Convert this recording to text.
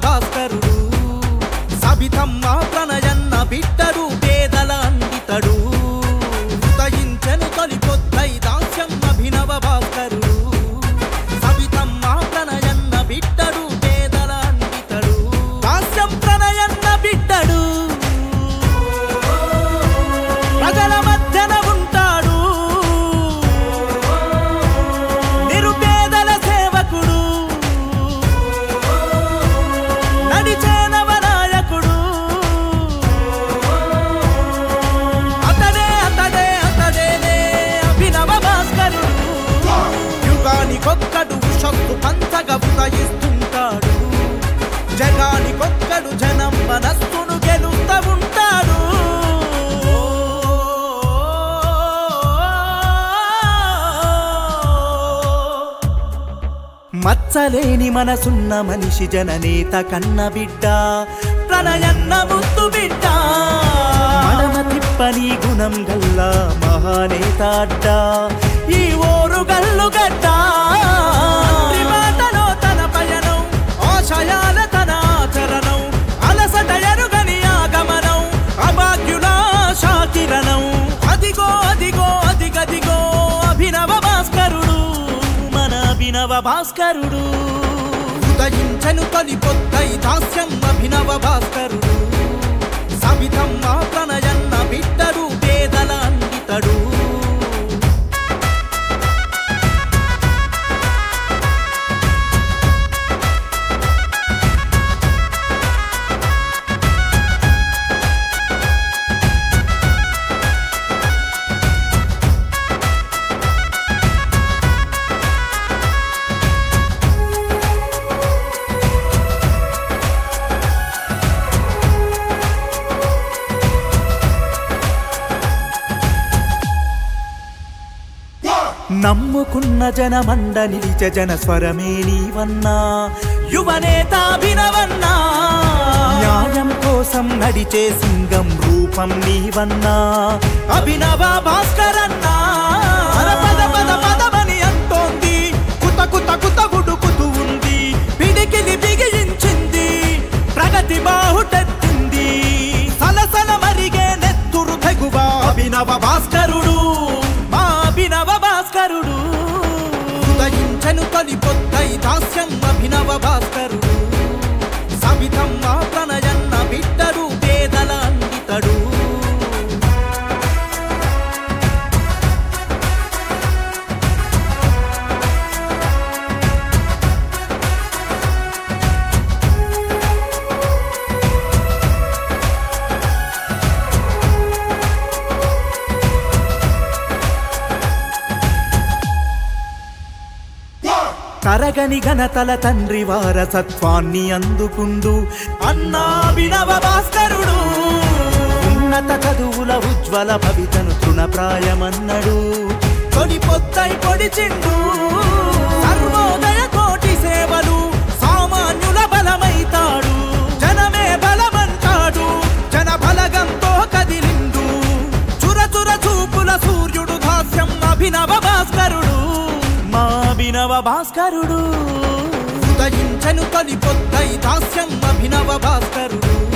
భాస్కరుడు సబితమ్మ ప్రణయన్న బిడ్డడు పేదల అందితడు ఉదయించెను తొలి పొద్దై దాస్యం అభినవ భాస్కరుడు సబితమ్మ ప్రణయన్న బిడ్డడు పేదల అందితడు దాస్యం ప్రణయన్న బిడ్డడు ప్రజల మధ్యన ఉంటాడు నిరుపేదల సేవకుడు నడిచేనవ నాయకుడు అతడే అతడే అతడేనే అభినవ భాస్కరుడు యుగానికొక్కడు ఉషస్సు పంచగా ఉదయిస్తుంటాడు జగానికొక్కడు జనం మనస్సును గెలుస్తా ఉంటాడు మచ్చలేని మనసున్న మనిషి జననేత కన్న బిడ్డ ప్రణయన్న ముద్దు బిడ్డ మడమ తిప్పని గుణం గల్లా మహానేత అడ్డ ఈ ఓరు గల్లు గడ్డ తండ్రి మాటలో తన పయనం ఆశయాల తన ఆచరణం అలసట ఎరుగని ఆగమనం అభాగ్యుల శాకిరణం అదిగో అదిగో అదిగదిగో అభినవ భాస్కరుడు మన అభినవ భాస్కరుడు ఉదయించను తొలి పొద్దై దాస్యం అభినవ భాస్కరుడు సవితమ్మ ప్రణయన్న బిడ్డడు పేదల అందితడు నమ్ముకున్న జనమండ నిలిచ జన స్వరమే నీవన్నా యువనేతాభినవన్నా న్యాయం కోసం నడిచే సింగం రూపం నీవన్నా అభినవ భాస్కరన్నా పద పద పద పదమని అంటోంది కుత కుత కుత గుడుకుతూ ఉంది పిడికిలి బిగించింది ప్రగతి బాహుటెత్తింది సలసల మరిగే నెత్తురు తెగువ అభినవ భాస్కరుడు మా అభినవ భాస్కరుడు ఉదయించను తొలి పొద్దై దాస్యం అభినవ భాస్కరుడు సవితమ్మ ప్రణయన్న బిడ్డడు పేదల అందితడు తరగని ఘనతల తండ్రి వారసత్వాన్ని అందుకుండు అన్నా వినవ భాస్కరుడు ఉన్నత చదువుల ఉజ్వల భవితను తృణప్రాయమన్నడు తొలి పొద్దై పొడిచిండు సర్వోదయ కోటి సేవలు సామాన్యుల బలమైతాడు జనమే బలమంటాడు జన బలగంతో కదిలిండు చుర చుర చూపుల సూర్యుడు దాస్యం అభినవ భాస్కరుడు మా అభినవ భాస్కరుడు ఉదయించను తొలి పొద్దై దాస్యం అభినవ భాస్కరుడు